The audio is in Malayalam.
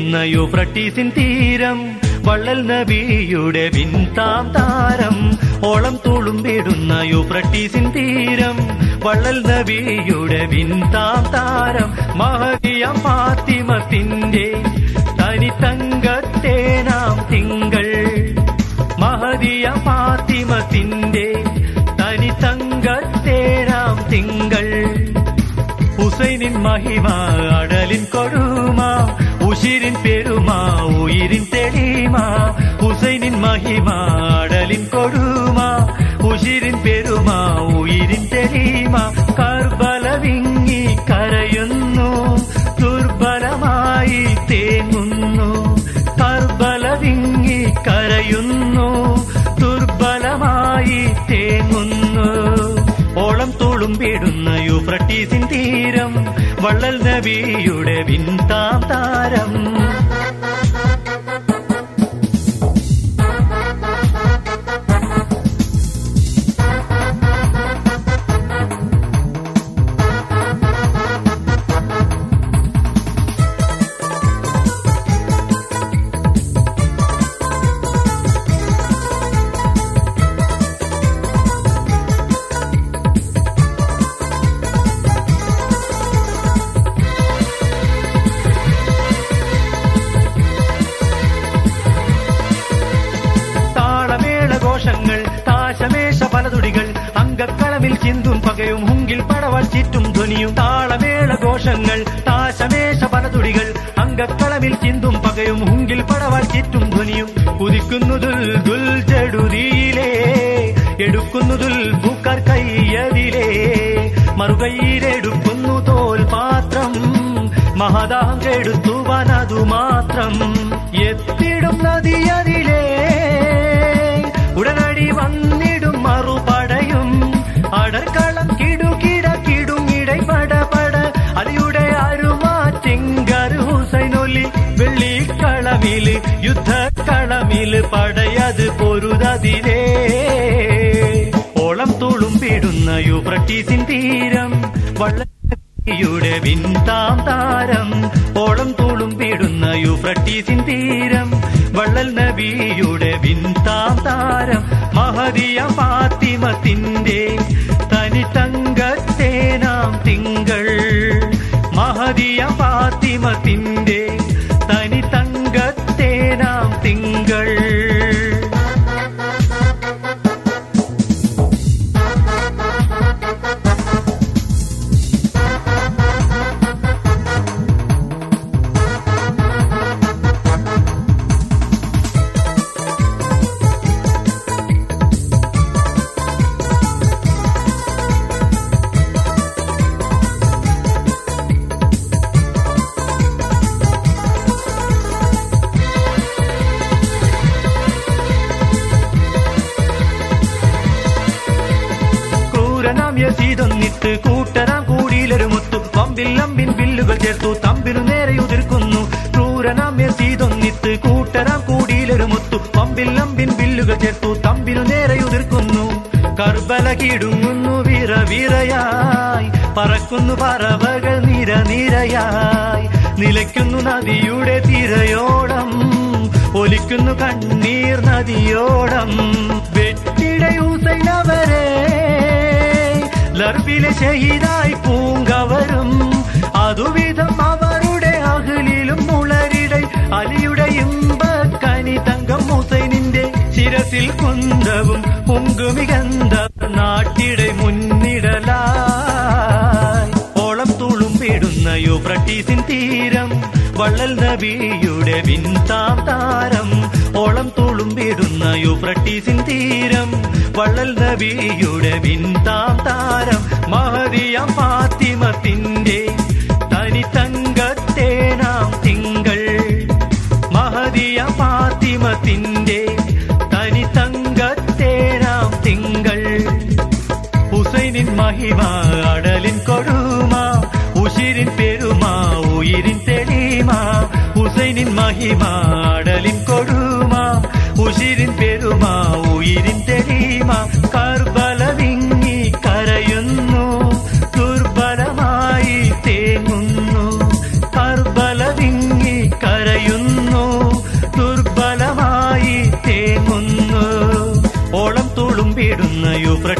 തുളുമ്പിടുന്ന യൂഫ്രട്ടീസിൻ തീരം വള്ളൽ നബിയുടെ വിൻതാം താരം ഓളം തുളുമ്പിടുന്ന യൂഫ്രട്ടീസിൻ തീരം വള്ളൽ നബിയുടെ വിൻതാം താരം മഹദിയ ഫാത്തിമത്തിന്റെ തനി തങ്കത്തെ നാം തിങ്കൾ മഹദിയ ഫാത്തിമത്തിന്റെ തനി തങ്കത്തെ നാം തിങ്കൾ ഹുസൈനിൻ മഹിമ അടലിൻ കൊടുമ ഉശിരിൻ പെരുമ ഉയിരിൻ തെളിമ ഹുസൈനിൻ മഹിമ അടലിൻ കൊടുമ ഉശിരിൻ പെരുമ ഉയിരിൻ തെളിമ കർബല വിങ്ങി കരയുന്നു ദുർബലമായി തേങ്ങുന്നു കർബല വിങ്ങി കരയുന്നു ദുർബലമായി തേങ്ങുന്നു ഓളം തുളുമ്പിടുന്ന യൂഫ്രട്ടീസിൻ തീരം വള്ളൽ നബിയുടെ വിൻതാം താരം താളമേള ഘോഷങ്ങൾ താശമേശ പലതുടികൾ അങ്കക്കളമിൽ ചിന്തും പകയും ഹുങ്കിൽ പടവൾ ചുറ്റും ധ്വനിയും താളമേള ഘോഷങ്ങൾ താശമേശ പലതുടികൾ അങ്കക്കളമിൽ ചിന്തും പകയും ഹുങ്കിൽ പടവൾ ചുറ്റും ധ്വനിയും കുതിക്കുന്നു ദുൽ ദുൽ ചെടുതിയിലേ എടുക്കുന്നു ദുൽ പൂക്കാർ കയ്യതിലേ മറുകൈയിലെടുക്കുന്നു തോൽ പാത്രം മഹദാം കെടുത്തുവാനതു മാത്രം എത്തിടും നദിയതിലേ ഉടനടി വന്നിടും മറുപടയും അടർക്കളം കിടുകിട കിടുങ്ങിടை പടപട അലിയുടെ അരുമാറ്റിങ്കർ ഹുസൈനൊലി വെള്ളിക്കളമില് യുദ്ധക്കളമില് പടയത് പൊരുതതിലേ ഓളം തുളുമ്പിടുന്ന യൂഫ്രട്ടീസിൻ തീരം വള്ളയുടെ വിൻതാം താരം ഓളം തുളുമ്പിടുന്ന യൂഫ്രട്ടീസിൻ തീരം വള്ളൽ നബിയുടെ വിൻതാം താരം മഹദിയ ഫാത്തിമത്തിന്റെ തനി തങ്കത്തെ നാം തിങ്കൾ മഹദിയ ഫാത്തിമത്തിന്റെ തനി തങ്കത്തെ നാം തിങ്കൾ ക്രൂരനാം യസീതൊന്നിട്ട് കൂട്ടരാം കൂടിയിലൊരുമുത്തു പമ്പിൽ അമ്പിൻ ബില്ലുകൾ ചേർത്തു തമ്പിനു നേരെ ഉതിർക്കുന്നു ക്രൂരനാം യസീതൊന്നിട്ട് കൂട്ടരാം കൂടിയിലൊരുമുത്തു പമ്പിൽ അമ്പിൻ ബില്ലുകൾ ചേർത്തു തമ്പിനു നേരെ ഉതിർക്കുന്നു കർബല കിടുങ്ങുന്നു വിറ വിറയായി പറക്കുന്നു പറവകൾ നിര നിരയായി നിലയ്ക്കുന്നു നദിയുടെ തിരയോളം ഒലിക്കുന്നു കണ്ണീർ നദിയോളം വെട്ടിടയൂസൈനവരെ ലർബിലെ ഷഹീദായി പൂങ്കവരും അതുവിധം അവരുടെ അകലിലും മുളരിടை അലിയുടെ ഇമ്പക്കനി തങ്കം ഹുസൈനിന്റെ ശിരസിൽ കുന്തവും പൊങ്കുമികന്ത നാട്ടിടെ മുന്നിടലായി ഓളം തുളുമ്പിടുന്ന യൂഫ്രട്ടീസിൻ തീരം വള്ളൽ നബിയുടെ വിൻതാം താരം ഓളം തുളുമ്പിടുന്ന യൂഫ്രട്ടീസിൻ തീരം വള്ളൽ നബിയുടെ വിൻതാം താരം മഹദിയ ഫാത്തിമത്തിന്റെ തനി തങ്കത്തെ നാം തിങ്കൾ മഹദിയ ഫാത്തിമത്തിന്റെ തനി തങ്കത്തെ നാം തിങ്കൾ ഹുസൈനിൻ മഹിമ അടലിൻ കൊടുമ ഉശിരിൻ പെരുമ ഉയിരിൻ തെളിമ ഹുസൈനിൻ മഹിമ അടലിൻ കൊടുമ ഉശിരിൻ പെരുമ ഉയിരിൻ തെളിമ കർബല വിങ്ങി കരയുന്നു ദുർബലമായി തേങ്ങുന്നു കർബല വിങ്ങി കരയുന്നു റേഡിയോ ഫ്രഷ്